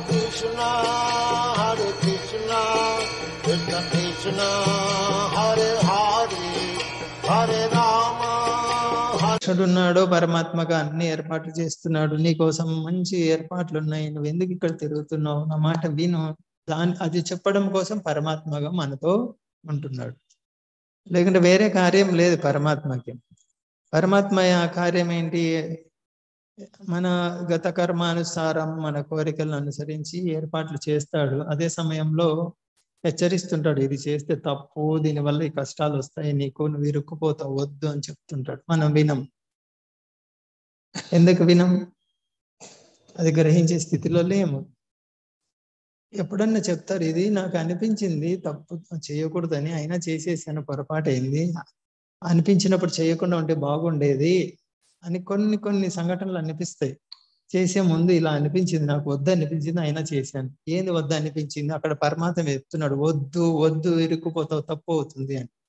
Krishna, Hare Krishna, Krishna Krishna, Hare Hare, Hare Rama, Hare కృష్ణుడున్నాడో పరమాత్మగా అన్ని ఏర్పాట్లు చేస్తున్నాడు నీ కోసం మంచి ఏర్పాట్లు ఉన్నాయి నువ్వు ఎందుకు ఇక్కడ తిరుగుతున్నావు నా మాట విను దాని అది చెప్పడం కోసం పరమాత్మగా మనతో ఉంటున్నాడు లేకుంటే వేరే కార్యం లేదు పరమాత్మకి పరమాత్మ ఆ కార్యం ఏంటి మన గత కర్మానుసారం మన కోరికలను అనుసరించి ఏర్పాట్లు చేస్తాడు అదే సమయంలో హెచ్చరిస్తుంటాడు ఇది చేస్తే తప్పు దీనివల్ల ఈ కష్టాలు వస్తాయి నీకు నువ్వు ఇరుక్కుపోతావు వద్దు అని చెప్తుంటాడు మనం వినం ఎందుకు వినం అది గ్రహించే స్థితిలో లేము ఎప్పుడన్నా చెప్తారు ఇది నాకు అనిపించింది తప్పు చేయకూడదని అయినా చేసేసాను పొరపాటు అయింది అనిపించినప్పుడు చేయకుండా ఉంటే బాగుండేది అని కొన్ని కొన్ని సంఘటనలు అనిపిస్తాయి చేసే ముందు ఇలా అనిపించింది నాకు వద్దు అనిపించింది అయినా చేశాను ఏంది వద్దు అనిపించింది అక్కడ పరమాత్మ చెప్తున్నాడు వద్దు వద్దు ఇరుక్కుపోతావు తప్పు అవుతుంది అని